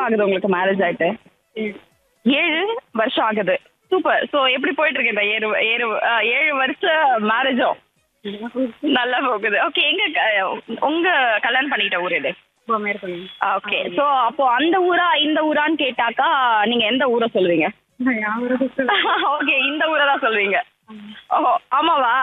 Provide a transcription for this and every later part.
வருஷம் ஆகுது உங்களுக்கு மேரேஜ் ஆயிட்டு ஏழு வருஷம் ஆகுது சூப்பர் சோ எப்படி போயிட்டு இருக்கு இந்த ஏழு ஏழு அஹ், ஏழு வருஷம் மேரேஜும் நல்லா போகுது ஓகே எங்க க- உங்க கல்யாணம் பண்ணிட்ட ஊர் இது ஓகே சோ அப்போ அந்த ஊரா இந்த ஊரான்னு கேட்டாக்கா நீங்க எந்த ஊரை சொல்லுவீங்க ஓகே இந்த ஊரை தான் சொல்லுவீங்க ஓ ஆமாவா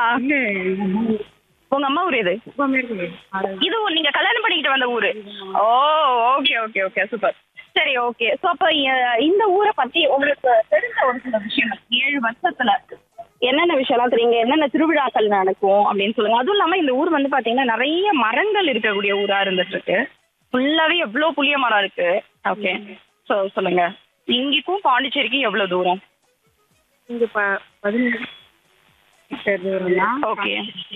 உங்க அம்மா ஊர் இது இது நீங்க கல்யாணம் பண்ணிக்கிட்டு வந்த ஊரு ஓ ஓகே ஓகே ஓகே சூப்பர் சரி ஓகே சோ அப்ப அஹ், இந்த ஊரை பத்தி உங்களுக்கு தெரிஞ்ச ஒரு சில விஷயங்கள் ஏழு வருஷத்துல என்னென்ன விஷயம்லாம் தெரியுங்க என்னென்ன திருவிழாக்கள் நடக்கும் அப்படின்னு சொல்லுங்க அதுவும் இல்லாம இந்த ஊர் வந்து பாத்தீங்கன்னா நிறைய மரங்கள் இருக்கக்கூடிய ஊரா இருந்துட்டு இருக்கு ஃபுல்லாவே எவ்வளவு புளிய மரம் இருக்கு ஓகே சோ சொல்லுங்க இங்கேக்கும் பாண்டிச்சேரிக்கும் எவ்வளவு தூரம் இங்க ப பதினேழு மீட்டர் தூரம் தான் ஓகே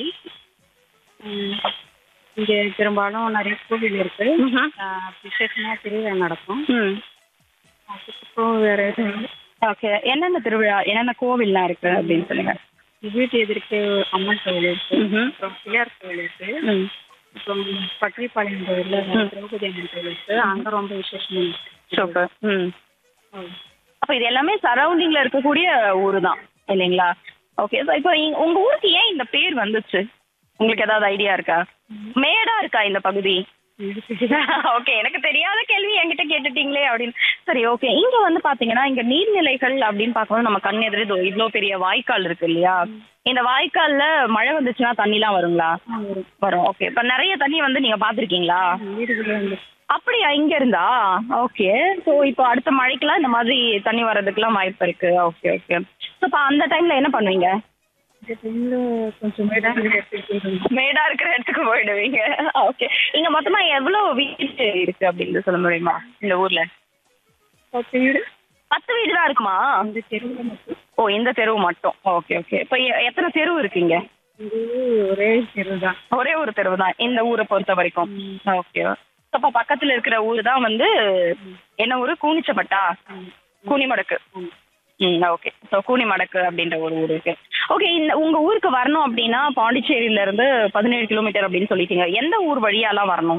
ம். இங்க பெரும்பாலும் நிறைய கோவில் இருக்கு ம்ஹும். ஆஹ் விசேஷமா திருவிழா நடக்கும் ம் அதுக்கப்புறம் வேற எதுவும் ஓகே என்னென்ன திருவிழா என்னென்ன கோவில்லாம் இருக்கு அப்படின்னு சொல்லுங்க வீட்டு எதிர்க்கு அம்மன் கோவில் இருக்கு ம்ஹும். அப்புறம் பிள்ளையார் கோவில் இருக்கு ம் அப்புறம் பட்டிரிப்பாளையம் கோவில்ல திரௌபதி அம்மன் கோவில் இருக்கு அங்க ரொம்ப விசேஷமா இருக்கு. சூப்பர் ம் ம். அப்ப இது எல்லாமே சரௌண்டிங்ல இருக்கக்கூடிய ஊரு தான் இல்லைங்களா ஓகே ஸோ இப்போ இங்க- உங்க ஊருக்கு ஏன் இந்த பேர் வந்துச்சு உங்களுக்கு ஏதாவது ஐடியா இருக்கா மேடா இருக்கா இந்த பகுதி ஓகே எனக்கு தெரியாத கேள்வி என்கிட்ட கேட்டுட்டீங்களே அப்படின்னு சரி ஓகே இங்க வந்து பாத்தீங்கன்னா இங்க நீர்நிலைகள் அப்படின்னு பார்க்கும்போது நம்ம கண் எதிரே இதோ இவ்ளோ பெரிய வாய்க்கால் இருக்கு இல்லையா இந்த வாய்க்கால்ல மழை வந்துச்சுன்னா தண்ணிலாம் வருங்களா ஆ, வரும். வரும் ஓகே இப்ப நிறைய தண்ணி வந்து நீங்க பாத்திருக்கீங்களா வீடுகளே வந்து அப்படியா இங்க இருந்தா ஓகே ஸோ இப்போ அடுத்த மழைக்கெல்லாம் இந்த மாதிரி தண்ணி வர்றதுக்கெல்லாம் வாய்ப்பு இருக்கு ஓகே ஓகே ஸோ இப்போ அந்த டைம்ல என்ன பண்ணுவீங்க இந்த டைம்ல கொஞ்சம் மேடா எடுத்துட்டு மேடா இருக்கிற இடத்துக்கு போயிடுவீங்க ஓகே இங்க மொத்தமா எவ்வளவு வீடு இருக்கு அப்படின்னு சொல்ல முடியுமா இந்த ஊர்ல பத்து வீடு பத்து வீடு தான் இருக்குமா அந்த தெருவில் மட்டும் ஓ இந்த தெருவு மட்டும் ஓகே ஓகே இப்போ எ- எத்தனை தெருவு இருக்கீங்க இந்த ஊரு ஒரே தெரு தான் ஒரே ஒரு தெருவு தான் இந்த ஊரை பொறுத்த வரைக்கும் ஓகே அப்போ பக்கத்துல இருக்கிற ஊர் தான் வந்து என்ன ஊரு கூனிச்சப்பட்டா கூனிமடக்கு ம் ஓகே ஸோ கூனிமடக்கு அப்படின்ற ஒரு ஊர் இருக்கு ஓகே இந்த உங்க ஊருக்கு வரணும் அப்படின்னா பாண்டிச்சேரியில இருந்து பதினேழு கிலோமீட்டர் அப்படின்னு சொல்லிட்டீங்க எந்த ஊர் வழியாலாம் வரணும்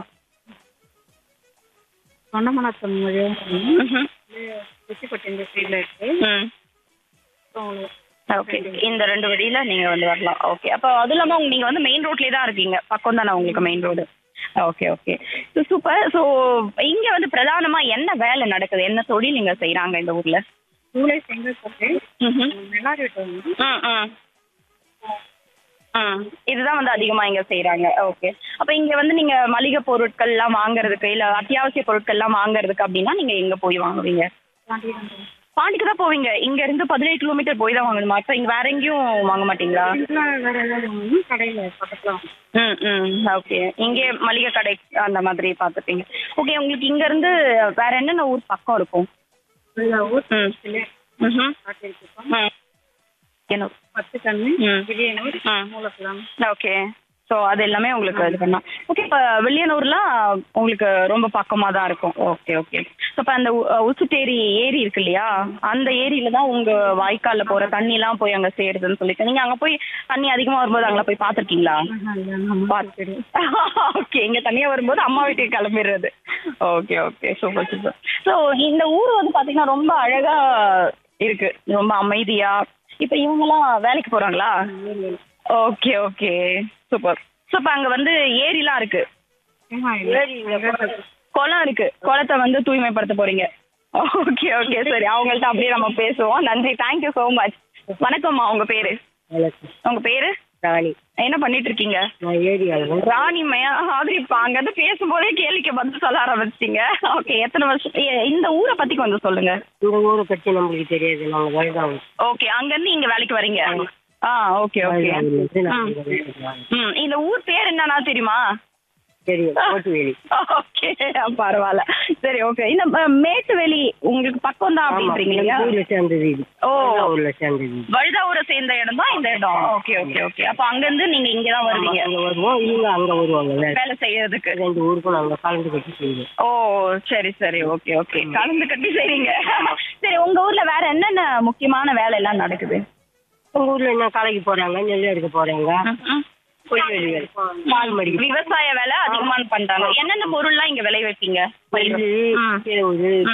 சொன்னமனத்தம் வழியா ம்ஹும். குச்சிப்பட்டி இந்த சைடில் இருக்கு ம் அப்புறம் ஓகே இந்த ரெண்டு வழியில நீங்க வந்து வரலாம் ஓகே அப்போ அது இல்லாம உங்க- நீங்க வந்து மெயின் ரோட்லயே தான் இருக்கீங்க பக்கம் தானே உங்களுக்கு main road okay okay super so இங்க வந்து பிரதானமா என்ன வேலை நடக்குது என்ன தொழில் நீங்க செய்யறாங்க இந்த ஊர்ல ஜூலை செங்கல்பட்டு ம்ஹும். நல்லாரி வீட்டு வந்து ம் ம் ம் இதுதான் வந்து அதிகமா இங்க செய்யறாங்க ஓகே அப்ப இங்க வந்து நீங்க மளிகை பொருட்கள் எல்லாம் வாங்குறதுக்கு இல்ல அத்தியாவசிய பொருட்கள் எல்லாம் வாங்குறதுக்கு அப்படின்னா நீங்க எங்க போய் வாங்குவீங்க பாண்டியன் பாண்டிக்கு தான் போவீங்க இங்க இருந்து பதினேழு கிலோமீட்டர் போய் தான் வாங்கணுமா அப்ப இங்க வேற எங்கேயும் வாங்க மாட்டீங்களா வேற ஏதாவது வாங்கணும் கடையில் பக்கத்தில் வாங்கணும் ம் ம் ஓகே இங்கே மளிகை கடை அந்த மாதிரி பார்த்துப்பீங்க ஓகே உங்களுக்கு இங்க இருந்து வேற என்னென்ன ஊர் பக்கம் இருக்கும் இந்த ஊர் ம் பிள்ளையார் ம்ஹும். காட்டியிருக்கோம் ம் என்ன ஊர்? பத்து கண்ணு ம். விஜயனூர் ம். மூலக்குளம் ஓகே ஸோ அது எல்லாமே உங்களுக்கு இது பண்ணலாம் ஓகே இப்போ வில்லியனூர்லாம் உங்களுக்கு ரொம்ப பக்கமாக தான் இருக்கும் ஓகே ஓகே ஸோ இப்போ அந்த உ- உசுட்டேரி ஏரி இருக்கு இல்லையா அந்த ஏரியில தான் உங்கள் வாய்க்காலில் போகிற தண்ணிலாம் போய் அங்கே சேருதுன்னு சொல்லிட்டு நீங்கள் அங்கே போய் தண்ணி அதிகமாக வரும்போது அங்கே போய் பார்த்துருக்கீங்களா பார்த்து தெரியும் ஓகே இங்க தனியா வரும்போது அம்மா வீட்டுக்கு கிளம்பிடுறது okay okay super super so இந்த ஊர் வந்து பாத்தீங்கன்னா ரொம்ப அழகா இருக்கு ரொம்ப அமைதியா இப்போ இவங்கெல்லாம் வேலைக்கு போறாங்களா ஓகே ஓகே சூப்பர் ஸோ இப்போ அங்க வந்து ஏரிலாம் இருக்கு குளம் இருக்கு குளத்தை வந்து தூய்மைப்படுத்த போறீங்க ஓகே ஓகே சரி அவங்கள்ட்ட அப்படியே நம்ம பேசுவோம் நன்றி தேங்க்யூ ஸோ மச் வணக்கம்மா உங்க பேரு உங்க பேரு ராணி என்ன பண்ணிட்டு இருக்கீங்க நான் ஏரியாவில் ராணி மையா மாதிரி இப்ப அங்க இருந்து பேசும்போதே கேள்விக்கு பதில் சொல்ல ஆரம்பிச்சிட்டீங்க ஓகே எத்தனை வருஷம் எ- இந்த ஊரை பத்தி கொஞ்சம் சொல்லுங்க இந்த ஊரை பற்றி நம்மளுக்கு தெரியாது நாங்கள் வருதாங்க ஓகே அங்க இருந்து இங்க வேலைக்கு வரீங்க ஆ ஓகே ஓகே ம் இந்த ஊர் பேர் என்னன்னா தெரியுமா தெரியும் கோட்டுவேலி ஓகே பரவாயில்ல சரி ஓகே இந்த ம- மேட்டுவெளி உங்களுக்கு பக்கம் தான் அப்படின்றீங்க இல்லையா ஊர்ல சேர்ந்தது இது ஓ ஊர்ல சேர்ந்தது வழுதாவூரை சேர்ந்த இடம் தான் இந்த இடம் ஓகே ஓகே ஓகே அப்ப அங்க இருந்து நீங்க இங்க தான் வருவீங்க அங்க வருவோம் இவங்க அங்க வருவாங்க வேற வேலை செய்யறதுக்கு ரெண்டு ஊருக்கும் நாங்க கலந்து கட்டி செய்வோம் ஓ சரி சரி ஓகே ஓகே கலந்து கட்டி செய்றீங்க சரி உங்க ஊர்ல வேற என்னென்ன முக்கியமான வேலை எல்லாம் நடக்குது உங்க ஊர்ல என்ன காலைக்கு போறாங்க நெல் எடுக்க போறாங்க கொய்வேலி வேலை பால் மடிக்க விவசாய வேலை அதிகமா பண்றாங்க என்னென்ன பொருள்லாம் இங்க விளை வைப்பீங்க பயிர் நெல்லு, ம். கேழ்வரகு,